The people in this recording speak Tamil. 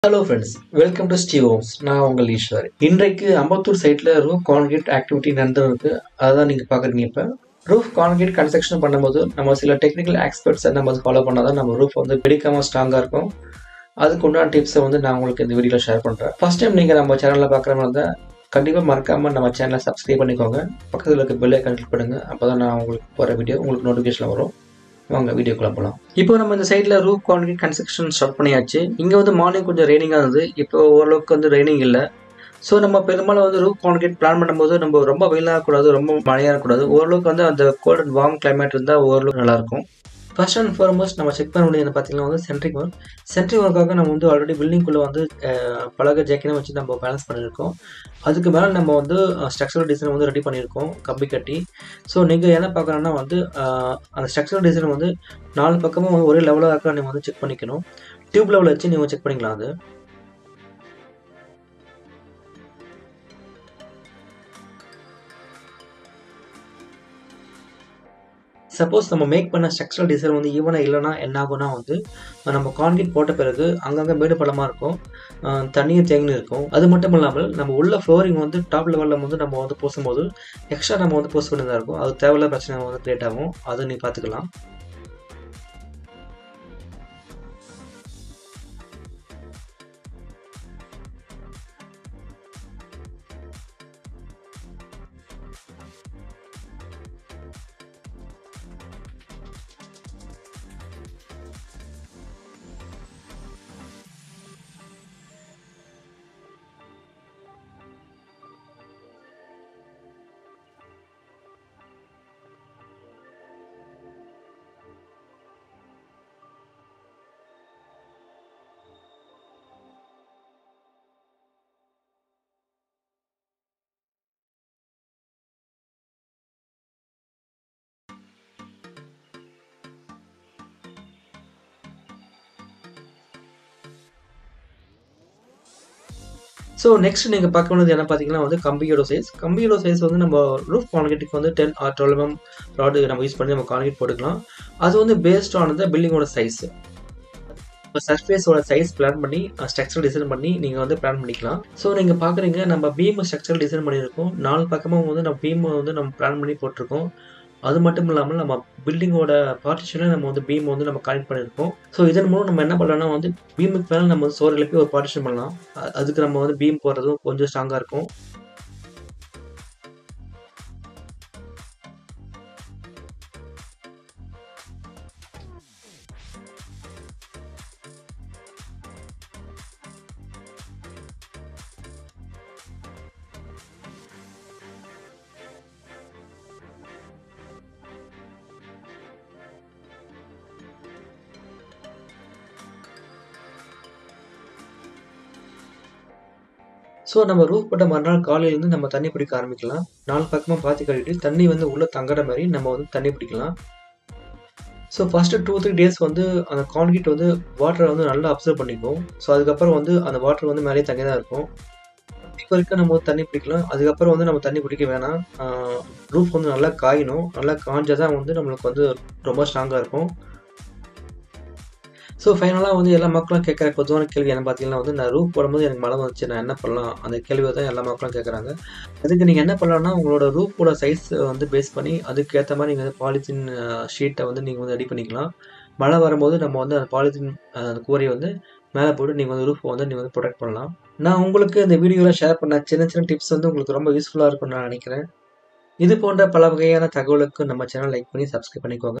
hello friends welcome to Steve Homes நான் உங்கள் ஈஸ்வர் இன்றைக்கு அம்பத்தூர் சைட்டில் ரூஃப் கான்கிரீட் ஆக்டிவிட்டி நடந்துருக்கு அதுதான் நீங்கள் பார்க்குறீங்க இப்போ ரூஃப் கான்கிரீட் கன்ஸ்ட்ரக்ஷன் பண்ணும்போது நம்ம சில டெக்னிக்கல் எக்ஸ்பர்ட்ஸை நம்ம ஃபாலோ பண்ணால் தான் நம்ம ரூஃப் வந்து பிடிக்காமல் ஸ்ட்ராங்காக இருக்கும் அதுக்கு உண்டான டிப்ஸை வந்து நான் உங்களுக்கு இந்த வீடியோவில் ஷேர் பண்ணுறேன் ஃபஸ்ட் டைம் நீங்கள் நம்ம சேனலில் பார்க்குற மாதிரி இருந்தால் கண்டிப்பாக மறக்காமல் நம்ம சேனலை சப்ஸ்கிரைப் பண்ணிக்கோங்க பக்கத்தில் இருக்க பெல் ஐக்கன் கிளிக் பண்ணுங்கள் அப்போ தான் நான் உங்களுக்கு போகிற வீடியோ உங்களுக்கு நோட்டிஃபிகேஷன் வரும் வாங்க வீடியோக்குள்ள போகலாம் இப்போ நம்ம இந்த சைடில் ரூஃப் கான்கிரீட் கன்ஸ்ட்ரக்ஷன் ஸ்டார்ட் பண்ணியாச்சு இங்கே வந்து மார்னிங் கொஞ்சம் ரெய்னிங்காக இருந்தது இப்போ ஓரளவுக்கு வந்து ரெய்னிங் இல்லை ஸோ நம்ம பெரும்பாலும் வந்து ரூஃப் கான்கிரீட் பிளான் பண்ணும்போது நம்ம ரொம்ப வெயிலாக கூடாது ரொம்ப மழையாக இருக்கக்கூடாது ஓரளவுக்கு வந்து அந்த கோல்ட் அண்ட் வார்ம் கிளைமேட் இருந்தால் ஓரளவுக்கு நல்லாயிருக்கும் ஃபர்ஸ்ட் அண்ட் ஃபார்மோஸ்ட் நம்ம செக் பண்ண வேண்டியது பார்த்தீங்கன்னா வந்து சென்ட்ரிக் ஒர்க் சென்ட்ரிக் ஒர்க்காக நம்ம வந்து ஆல்ரெடி பில்டிங்குள்ளே வந்து அஹ், பலகை ஜேக்கினை வச்சு நம்ம பேலன்ஸ் பண்ணியிருக்கோம் அதுக்கு மேலே நம்ம வந்து ஸ்ட்ரக்சரல் டிசைன் வந்து ரெடி பண்ணியிருக்கோம் கம்பி கட்டி ஸோ நீங்கள் என்ன பார்க்கணுன்னா வந்து அஹ், அந்த ஸ்ட்ரக்சரல் டிசைன் வந்து நாலு பக்கமும் வந்து ஒரே லெவலாக இருக்கா நீங்கள் வந்து செக் பண்ணிக்கணும் டியூப் லெவலில் வச்சு நீங்கள் செக் பண்ணிக்கலாம் அது சப்போஸ் நம்ம மேக் பண்ண ஸ்ட்ரக்சரல் டிசைன் வந்து ஈவனாக இல்லைனா என்ன ஆகும்னா வந்து நம்ம கான்கிரீட் போட்ட பிறகு அங்கங்கே மேடு பள்ளமாக இருக்கும் அஹ் தண்ணீர் தேங்கி இருக்கும் அது மட்டும் இல்லாமல் நம்ம உள்ள ஃப்ளோரிங் வந்து டாப் லெவலில் வந்து நம்ம வந்து பூசும்போது எக்ஸ்ட்ரா நம்ம வந்து பூச வேண்டியதாக இருக்கும் அது தேவையில்லாத பிரச்சனை வந்து கிரியேட் ஆகும் அதை நீ பார்த்துக்கலாம் ஸோ நெக்ஸ்ட் நீங்கள் பார்க்க வேண்டியது என்ன பார்த்தீங்கன்னா வந்து கம்பியோட சைஸ் கம்பியோட சைஸ் வந்து நம்ம ரூஃப் கான்கிரீட்டுக்கு வந்து ten or twelve M rod நம்ம யூஸ் பண்ணி நம்ம கான்கிரீட் போட்டுக்கலாம் அது வந்து பேஸ்ட் ஆன் த பில்டிங்கோட சைஸ் இப்போ சர்ஃபேஸோட சைஸ் பிளான் பண்ணி ஸ்ட்ரக்சர் டிசைன் பண்ணி நீங்கள் வந்து பிளான் பண்ணிக்கலாம் ஸோ நீங்கள் பார்க்குறீங்க நம்ம பீம் ஸ்ட்ரக்சர் டிசைன் பண்ணியிருக்கோம் நாலு பக்கமும் வந்து நம்ம பீம் வந்து நம்ம பிளான் பண்ணி போட்டிருக்கோம் அது மட்டும் இல்லாமல் நம்ம பில்டிங்கோட பார்ட்டிஷனை நம்ம வந்து பீம் வந்து நம்ம கனெக்ட் பண்ணியிருக்கோம் ஸோ இதன் மூலம் நம்ம என்ன பண்ணலாம்னா வந்து பீமுக்கு மேலே நம்ம வந்து சோறு எழுப்பி ஒரு பார்ட்டிஷன் பண்ணலாம் அ- அதுக்கு நம்ம வந்து பீம் போடுறதும் கொஞ்சம் ஸ்ட்ராங்காக இருக்கும் ஸோ நம்ம ரூஃப் போட்ட மறுநாள் காலையிலேருந்து நம்ம தண்ணி பிடிக்க ஆரம்பிக்கலாம் நாலு பக்கமாக பாத்தி கட்டிட்டு தண்ணி வந்து உள்ளே தங்குற மாதிரி நம்ம வந்து தண்ணி பிடிக்கலாம் so first two three days வந்து அந்த கான்கிரீட் வந்து வாட்டரை வந்து நல்லா அப்சர்வ் பண்ணிக்கும் ஸோ அதுக்கப்புறம் வந்து அந்த வாட்டர் வந்து மேலே தங்கி தான் இருக்கும் இப்போ வரைக்கும் நம்ம வந்து தண்ணி பிடிக்கலாம் அதுக்கப்புறம் வந்து நம்ம தண்ணி பிடிக்க வேணாம் ரூஃப் வந்து நல்லா காயணும் நல்லா காஞ்சா தான் வந்து நம்மளுக்கு வந்து ரொம்ப ஸ்ட்ராங்காக இருக்கும் ஸோ ஃபைனலாக வந்து எல்லா மக்களும் கேட்குற பொதுவான கேள்வி என்ன பார்த்தீங்கன்னா வந்து நான் ரூஃப் போடும்போது எனக்கு மழை வந்துச்சு நான் என்ன பண்ணலாம் அந்த கேள்வியை தான் எல்லா மக்களும் கேட்குறாங்க அதுக்கு நீங்கள் என்ன பண்ணலாம்னா உங்களோட ரூஃபோட சைஸ் வந்து பேஸ் பண்ணி அதுக்கு ஏற்ற மாதிரி நீங்கள் வந்து பாலித்தீன் ஷீட்டை வந்து நீங்கள் வந்து ரெடி பண்ணிக்கலாம் மழை வரும்போது நம்ம வந்து அந்த பாலித்தீன் அந்த கூரையை வந்து மேலே போட்டு நீங்கள் வந்து ரூஃப் வந்து நீங்கள் வந்து ப்ரொடெக்ட் பண்ணலாம் நான் உங்களுக்கு இந்த வீடியோவில் ஷேர் பண்ண சின்ன சின்ன டிப்ஸ் வந்து உங்களுக்கு ரொம்ப யூஸ்ஃபுல்லாக இருக்கும்னு நான் நினைக்கிறேன் இது போன்ற பல வகையான தகவலுக்கு நம்ம சேனல் லைக் பண்ணி சப்ஸ்கிரைப் பண்ணிக்கோங்க